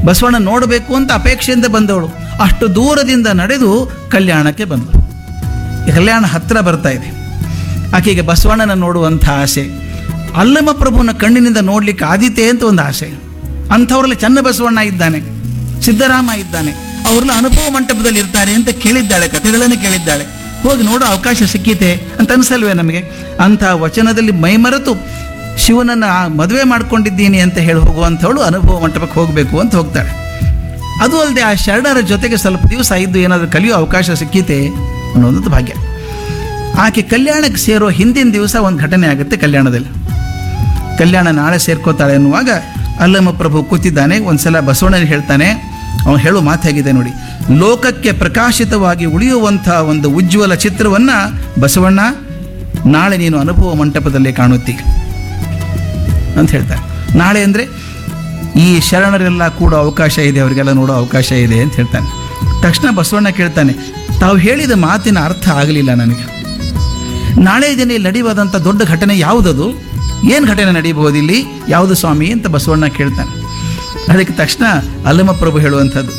ಬಸವಣ್ಣ ನೋಡಬೇಕು ಅಂತ ಅಪೇಕ್ಷೆಯಿಂದ ಬಂದವಳು ಅಷ್ಟು ದೂರದಿಂದ ನಡೆದು ಕಲ್ಯಾಣಕ್ಕೆ ಬಂದಳು ಈ ಕಲ್ಯಾಣ ಹತ್ರ ಬರ್ತಾ ಇದೆ ಆಕೆಗೆ ಬಸವಣ್ಣನ ನೋಡುವಂಥ ಆಸೆ ಅಲ್ಲಮ ಪ್ರಭುನ ಕಣ್ಣಿನಿಂದ ನೋಡ್ಲಿಕ್ಕೆ ಆದಿತೆ ಅಂತ ಒಂದು ಆಸೆ ಅಂಥವ್ರಲ್ಲಿ ಚನ್ನ ಬಸವಣ್ಣ ಇದ್ದಾನೆ ಸಿದ್ದರಾಮ ಇದ್ದಾನೆ ಅವರೆಲ್ಲ ಅನುಭವ ಮಂಟಪದಲ್ಲಿ ಇರ್ತಾರೆ ಅಂತ ಕೇಳಿದ್ದಾಳೆ ಕಥೆಗಳನ್ನು ಕೇಳಿದ್ದಾಳೆ ಹೋಗಿ ನೋಡೋ ಅವಕಾಶ ಸಿಕ್ಕಿತೆ ಅಂತ ಅನ್ಸಲ್ವೇ ನಮಗೆ ಅಂಥ ವಚನದಲ್ಲಿ ಮೈಮರೆತು ಶಿವನನ್ನ ಆ ಮದುವೆ ಮಾಡ್ಕೊಂಡಿದ್ದೀನಿ ಅಂತ ಹೇಳಿ ಹೋಗುವಂಥವಳು ಅನುಭವ ಮಂಟಪಕ್ಕೆ ಹೋಗಬೇಕು ಅಂತ ಹೋಗ್ತಾಳೆ ಅದು ಅಲ್ಲದೆ ಆ ಶರಣರ ಜೊತೆಗೆ ಸ್ವಲ್ಪ ದಿವಸ ಇದ್ದು ಏನಾದರೂ ಕಲಿಯೋ ಅವಕಾಶ ಸಿಕ್ಕಿತೆ ಅನ್ನೋದು ಭಾಗ್ಯ ಆಕೆ ಕಲ್ಯಾಣಕ್ಕೆ ಸೇರೋ ಹಿಂದಿನ ದಿವಸ ಒಂದು ಘಟನೆ ಆಗುತ್ತೆ ಕಲ್ಯಾಣದಲ್ಲಿ ಕಲ್ಯಾಣ ನಾಳೆ ಸೇರ್ಕೋತಾಳೆ ಅನ್ನುವಾಗ ಅಲ್ಲಮ್ಮ ಪ್ರಭು ಕೂತಿದ್ದಾನೆ ಒಂದ್ಸಲ ಬಸವಣ್ಣನ ಹೇಳ್ತಾನೆ ಅವನು ಹೇಳೋ ಮಾತಾಗಿದೆ ನೋಡಿ ಲೋಕಕ್ಕೆ ಪ್ರಕಾಶಿತವಾಗಿ ಉಳಿಯುವಂಥ ಒಂದು ಉಜ್ವಲ ಚಿತ್ರವನ್ನ ಬಸವಣ್ಣ ನಾಳೆ ನೀನು ಅನುಭವ ಮಂಟಪದಲ್ಲಿ ಕಾಣುತ್ತಿ ಅಂತ ಹೇಳ್ತಾರೆ ನಾಳೆ ಅಂದರೆ ಈ ಶರಣರೆಲ್ಲ ಕೂಡ ಅವಕಾಶ ಇದೆ ಅವರಿಗೆಲ್ಲ ನೋಡೋ ಅವಕಾಶ ಇದೆ ಅಂತ ಹೇಳ್ತಾನೆ ತಕ್ಷಣ ಬಸವಣ್ಣ ಕೇಳ್ತಾನೆ ತಾವು ಹೇಳಿದ ಮಾತಿನ ಅರ್ಥ ಆಗಲಿಲ್ಲ ನನಗೆ ನಾಳೆ ದಿನ ಇಲ್ಲಿ ನಡೆಯುವುದಂಥ ದೊಡ್ಡ ಘಟನೆ ಯಾವುದದು ಏನು ಘಟನೆ ನಡೆಯಬಹುದು ಇಲ್ಲಿ ಯಾವುದು ಸ್ವಾಮಿ ಅಂತ ಬಸವಣ್ಣ ಕೇಳ್ತಾನೆ ಅದಕ್ಕೆ ತಕ್ಷಣ ಅಲ್ಲಮ ಪ್ರಭು ಹೇಳುವಂಥದ್ದು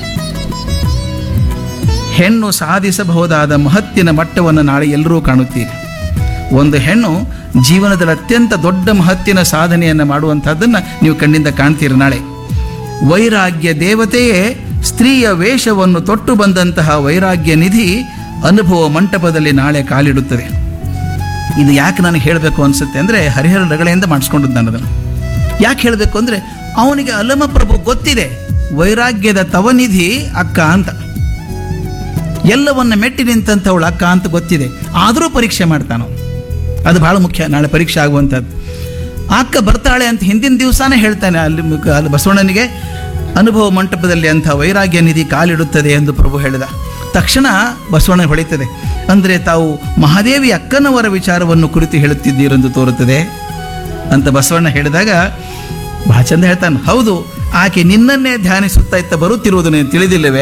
ಹೆಣ್ಣು ಸಾಧಿಸಬಹುದಾದ ಮಹತ್ತಿನ ಮಟ್ಟವನ್ನು ನಾಳೆ ಎಲ್ಲರೂ ಕಾಣುತ್ತೀರಿ ಒಂದು ಹೆಣ್ಣು ಜೀವನದಲ್ಲಿ ಅತ್ಯಂತ ದೊಡ್ಡ ಮಹತ್ತಿನ ಸಾಧನೆಯನ್ನು ಮಾಡುವಂಥದ್ದನ್ನು ನೀವು ಕಣ್ಣಿಂದ ಕಾಣ್ತೀರಿ ನಾಳೆ ವೈರಾಗ್ಯ ದೇವತೆಯೇ ಸ್ತ್ರೀಯ ವೇಷವನ್ನು ತೊಟ್ಟು ಬಂದಂತಹ ವೈರಾಗ್ಯ ನಿಧಿ ಅನುಭವ ಮಂಟಪದಲ್ಲಿ ನಾಳೆ ಕಾಲಿಡುತ್ತದೆ ಇದು ಯಾಕೆ ನನಗೆ ಹೇಳಬೇಕು ಅನಿಸುತ್ತೆ ಅಂದರೆ ಹರಿಹರ ರಗಳೆಯಿಂದ ಮಾಡಿಸ್ಕೊಂಡದ್ದು ನಾನು ಅದನ್ನು ಯಾಕೆ ಹೇಳಬೇಕು ಅಂದರೆ ಅವನಿಗೆ ಅಲಮ ಪ್ರಭು ಗೊತ್ತಿದೆ ವೈರಾಗ್ಯದ ತವನಿಧಿ ಅಕ್ಕ ಅಂತ ಎಲ್ಲವನ್ನ ಮೆಟ್ಟಿ ನಿಂತಂಥವಳು ಅಕ್ಕ ಅಂತ ಗೊತ್ತಿದೆ ಆದರೂ ಪರೀಕ್ಷೆ ಮಾಡ್ತಾನೋ ಅದು ಬಹಳ ಮುಖ್ಯ ನಾಳೆ ಪರೀಕ್ಷೆ ಆಗುವಂಥದ್ದು ಆ ಅಕ್ಕ ಬರ್ತಾಳೆ ಅಂತ ಹಿಂದಿನ ದಿವಸನೇ ಹೇಳ್ತಾನೆ ಅಲ್ಲಿ ಮುಖ- ಅಲ್ಲಿ ಬಸವಣ್ಣನಿಗೆ ಅನುಭವ ಮಂಟಪದಲ್ಲಿ ಅಂಥ ವೈರಾಗ್ಯ ನಿಧಿ ಕಾಲಿಡುತ್ತದೆ ಎಂದು ಪ್ರಭು ಹೇಳಿದ ತಕ್ಷಣ ಬಸವಣ್ಣ ಹೊಳಿತದೆ ಅಂದರೆ ತಾವು ಮಹಾದೇವಿ ಅಕ್ಕನವರ ವಿಚಾರವನ್ನು ಕುರಿತು ಹೇಳುತ್ತಿದ್ದೀರೆಂದು ತೋರುತ್ತದೆ ಅಂತ ಬಸವಣ್ಣ ಹೇಳಿದಾಗ ಬಹಳ ಚಂದ ಹೇಳ್ತಾನೆ ಹೌದು ಆಕೆ ನಿನ್ನನ್ನೇ ಧ್ಯಾನಿಸುತ್ತಾ ಇತ್ತ ಬರುತ್ತಿರುವುದು ನೀನು ತಿಳಿದಿಲ್ಲವೇ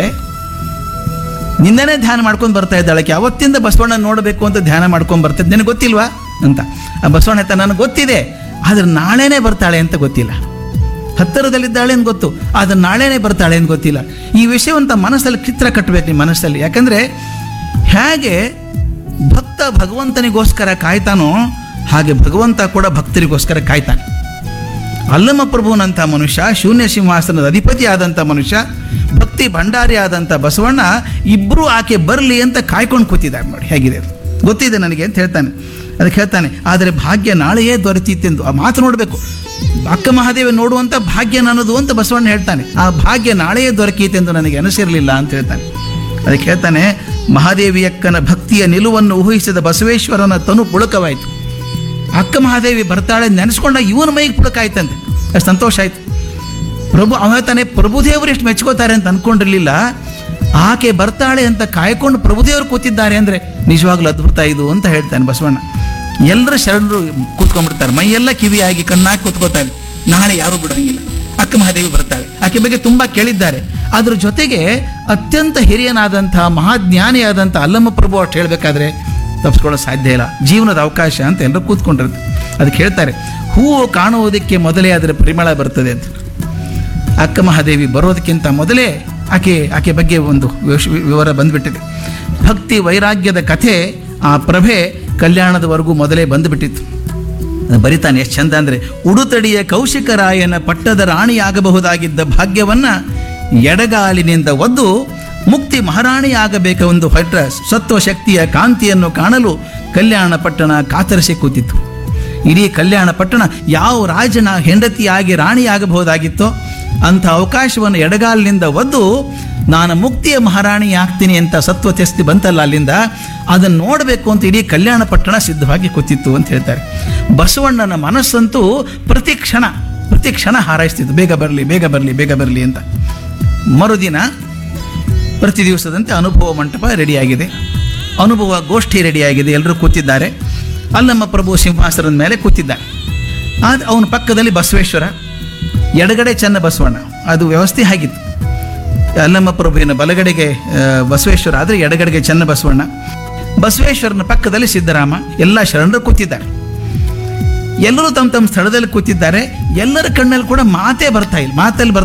ನಿನ್ನನೇ ಧ್ಯಾನ ಮಾಡ್ಕೊಂಡು ಬರ್ತಾ ಇದ್ದಾಳೆ ಆಕೆ ಅವತ್ತಿಂದ ಬಸವಣ್ಣ ನೋಡಬೇಕು ಅಂತ ಧ್ಯಾನ ಮಾಡ್ಕೊಂಡು ಬರ್ತಿದ್ದೆ ನಿನಗೆ ಗೊತ್ತಿಲ್ವಾ ಅಂತ ಆ ಬಸವಣ್ಣ ಹೇಳ್ತಾ ನನಗೆ ಗೊತ್ತಿದೆ ಆದ್ರೆ ನಾಳೆನೇ ಬರ್ತಾಳೆ ಅಂತ ಗೊತ್ತಿಲ್ಲ ಹತ್ತಿರದಲ್ಲಿದ್ದಾಳೆ ಅಂತ ಗೊತ್ತು ಆದ್ರೆ ನಾಳೆನೇ ಬರ್ತಾಳೆ ಅಂತ ಗೊತ್ತಿಲ್ಲ ಈ ವಿಷಯವಂತ ಮನಸ್ಸಲ್ಲಿ ಚಿತ್ರ ಕಟ್ಟಬೇಕು ನಿಮ್ಮ ಮನಸ್ಸಲ್ಲಿ ಯಾಕಂದ್ರೆ ಹೇಗೆ ಭಕ್ತ ಭಗವಂತನಿಗೋಸ್ಕರ ಕಾಯ್ತಾನೋ ಹಾಗೆ ಭಗವಂತ ಕೂಡ ಭಕ್ತರಿಗೋಸ್ಕರ ಕಾಯ್ತಾನೆ ಅಲ್ಲಮ ಪ್ರಭುನಂಥ ಮನುಷ್ಯ ಶೂನ್ಯ ಸಿಂಹಾಸನದ ಅಧಿಪತಿ ಆದಂಥ ಮನುಷ್ಯ ಭಕ್ತಿ ಭಂಡಾರಿ ಆದಂಥ ಬಸವಣ್ಣ ಇಬ್ಬರು ಆಕೆ ಬರಲಿ ಅಂತ ಕಾಯ್ಕೊಂಡು ಕೂತಿದ್ದಾರೆ ನೋಡಿ ಹೇಗಿದೆ ಅದು. ಗೊತ್ತಿದೆ ನನಗೆ ಅಂತ ಹೇಳ್ತಾನೆ ಅದಕ್ಕೆ ಹೇಳ್ತಾನೆ ಆದರೆ ಭಾಗ್ಯ ನಾಳೆಯೇ ದೊರೆತಿತ್ತೆಂದು ಆ ಮಾತು ನೋಡಬೇಕು ಅಕ್ಕ ಮಹಾದೇವಿ ನೋಡುವಂಥ ಭಾಗ್ಯ ನನ್ನದು ಅಂತ ಬಸವಣ್ಣ ಹೇಳ್ತಾನೆ ಆ ಭಾಗ್ಯ ನಾಳೆಯೇ ದೊರಕೀತೆಂದು ನನಗೆ ಅನಿಸಿರಲಿಲ್ಲ ಅಂತ ಹೇಳ್ತಾನೆ ಅದಕ್ಕೆ ಹೇಳ್ತಾನೆ ಮಹಾದೇವಿಯಕ್ಕನ ಭಕ್ತಿಯ ನಿಲುವನ್ನು ಊಹಿಸಿದ ಬಸವೇಶ್ವರನ ತನು ಪುಳಕವಾಯಿತು ಅಕ್ಕ ಮಹಾದೇವಿ ಬರ್ತಾಳೆ ನೆನೆಸ್ಕೊಂಡ ಇವನ ಮೈಗೆ ಪುಳಕಾಯ್ತಂತೆ ಅಷ್ಟು ಸಂತೋಷ ಆಯ್ತು ಪ್ರಭು ಅವ ಹೇಳ್ತಾನೆ ಪ್ರಭುದೇವರು ಎಷ್ಟು ಮೆಚ್ಕೋತಾರೆ ಅಂತ ಅನ್ಕೊಂಡಿರ್ಲಿಲ್ಲ ಆಕೆ ಬರ್ತಾಳೆ ಅಂತ ಕಾಯ್ಕೊಂಡು ಪ್ರಭುದೇವರು ಕೂತಿದ್ದಾರೆ ಅಂದ್ರೆ ನಿಜವಾಗ್ಲೂ ಅದ್ಭುತ ಇದು ಅಂತ ಹೇಳ್ತಾನೆ ಬಸವಣ್ಣ ಎಲ್ಲರೂ ಶರಣರು ಕೂತ್ಕೊಂಡ್ಬಿಡ್ತಾರೆ ಮೈಯೆಲ್ಲ ಕಿವಿಯಾಗಿ ಕಣ್ಣಾಗಿ ಕೂತ್ಕೋತಾರೆ ನಾಳೆ ಯಾರು ಬಿಡಂಗಿಲ್ಲ ಅಕ್ಕ ಮಹಾದೇವಿ ಬರ್ತಾಳೆ ಆಕೆ ಬಗ್ಗೆ ತುಂಬಾ ಕೇಳಿದ್ದಾರೆ ಅದ್ರ ಜೊತೆಗೆ ಅತ್ಯಂತ ಹಿರಿಯನಾದಂತಹ ಮಹಾಜ್ಞಾನಿಯಾದಂಥ ಅಲ್ಲಮ್ಮ ಪ್ರಭು ಅಷ್ಟು ಹೇಳಬೇಕಾದ್ರೆ ತಪ್ಪಿಸ್ಕೊಳ್ಳೋ ಸಾಧ್ಯ ಇಲ್ಲ ಜೀವನದ ಅವಕಾಶ ಅಂತ ಎಲ್ಲರೂ ಕೂತ್ಕೊಂಡಿರುತ್ತೆ ಅದಕ್ಕೆ ಹೇಳ್ತಾರೆ ಹೂವು ಕಾಣುವುದಕ್ಕೆ ಮೊದಲೇ ಅದರ ಪರಿಮಳ ಬರ್ತದೆ ಅಂತ ಅಕ್ಕ ಮಹಾದೇವಿ ಬರೋದಕ್ಕಿಂತ ಮೊದಲೇ ಆಕೆ ಆಕೆ ಬಗ್ಗೆ ಒಂದು ವಿವಶ- ವಿವರ ಬಂದ್ಬಿಟ್ಟಿದೆ ಭಕ್ತಿ ವೈರಾಗ್ಯದ ಕಥೆ ಆ ಪ್ರಭೆ ಕಲ್ಯಾಣದವರೆಗೂ ಮೊದಲೇ ಬಂದುಬಿಟ್ಟಿತ್ತು ಅದು ಬರಿತಾನೆ ಎಷ್ಟು ಚಂದ ಅಂದರೆ ಉಡುತಡಿಯ ಕೌಶಿಕರಾಯನ ಪಟ್ಟದ ರಾಣಿಯಾಗಬಹುದಾಗಿದ್ದ ಭಾಗ್ಯವನ್ನ ಎಡಗಾಲಿನಿಂದ ಒದ್ದು ಮುಕ್ತಿ ಮಹಾರಾಣಿಯಾಗಬೇಕೆಂದು ಹೊರಟ ಸತ್ವ ಶಕ್ತಿಯ ಕಾಂತಿಯನ್ನು ಕಾಣಲು ಕಲ್ಯಾಣ ಪಟ್ಟಣ ಕಾತರಿಸಿ ಕೂತಿತ್ತು ಇಡೀ ಕಲ್ಯಾಣ ಪಟ್ಟಣ ಯಾವ ರಾಜನ ಹೆಂಡತಿಯಾಗಿ ರಾಣಿಯಾಗಬಹುದಾಗಿತ್ತೋ ಅಂಥ ಅವಕಾಶವನ್ನು ಎಡಗಾಲಿನಿಂದ ಒದ್ದು ನಾನು ಮುಕ್ತಿಯ ಮಹಾರಾಣಿ ಆಗ್ತೀನಿ ಅಂತ ಸತ್ವ ತೆಸ್ತಿ ಬಂತಲ್ಲ ಅಲ್ಲಿಂದ ಅದನ್ನು ನೋಡಬೇಕು ಅಂತ ಇಡೀ ಕಲ್ಯಾಣ ಪಟ್ಟಣ ಸಿದ್ಧವಾಗಿ ಕೂತಿತ್ತು ಅಂತ ಹೇಳ್ತಾರೆ ಬಸವಣ್ಣನ ಮನಸ್ಸಂತೂ ಪ್ರತಿ ಕ್ಷಣ ಪ್ರತಿ ಕ್ಷಣ ಹಾರೈಸ್ತಿತ್ತು ಬೇಗ ಬರಲಿ ಬೇಗ ಬರಲಿ ಬೇಗ ಬರಲಿ ಅಂತ ಮರುದಿನ ಪ್ರತಿ ದಿವಸದಂತೆ ಅನುಭವ ಮಂಟಪ ರೆಡಿಯಾಗಿದೆ ಅನುಭವ ಗೋಷ್ಠಿ ರೆಡಿಯಾಗಿದೆ ಎಲ್ಲರೂ ಕೂತಿದ್ದಾರೆ ಅಲ್ಲಮ್ಮ ಪ್ರಭು ಸಿಂಹಾಸನದ ಮೇಲೆ ಕೂತಿದ್ದಾನೆ ಆದ ಅವನ ಪಕ್ಕದಲ್ಲಿ ಬಸವೇಶ್ವರ ಎಡಗಡೆ ಚೆನ್ನ ಬಸವಣ್ಣ ಅದು ವ್ಯವಸ್ಥೆ ಆಗಿತ್ತು ಅಲ್ಲಮ್ಮ ಪ್ರಭುವಿನ ಬಲಗಡೆಗೆ ಆ, ಬಸವೇಶ್ವರ ಆದರೆ ಎಡಗಡೆಗೆ ಚೆನ್ನ ಬಸವಣ್ಣ ಬಸವೇಶ್ವರನ ಪಕ್ಕದಲ್ಲಿ ಸಿದ್ದರಾಮ ಎಲ್ಲ ಶರಣರು ಕೂತಿದ್ದಾರೆ ಎಲ್ಲರೂ ತಮ್ಮ ತಮ್ಮ ಸ್ಥಳದಲ್ಲಿ ಕೂತಿದ್ದಾರೆ ಎಲ್ಲರ ಕಣ್ಣಲ್ಲಿ ಕೂಡ ಮಾತೇ ಬರ್ತಾ ಇಲ್ಲ ಮಾತಲ್ಲಿ ಬರ್ತಾ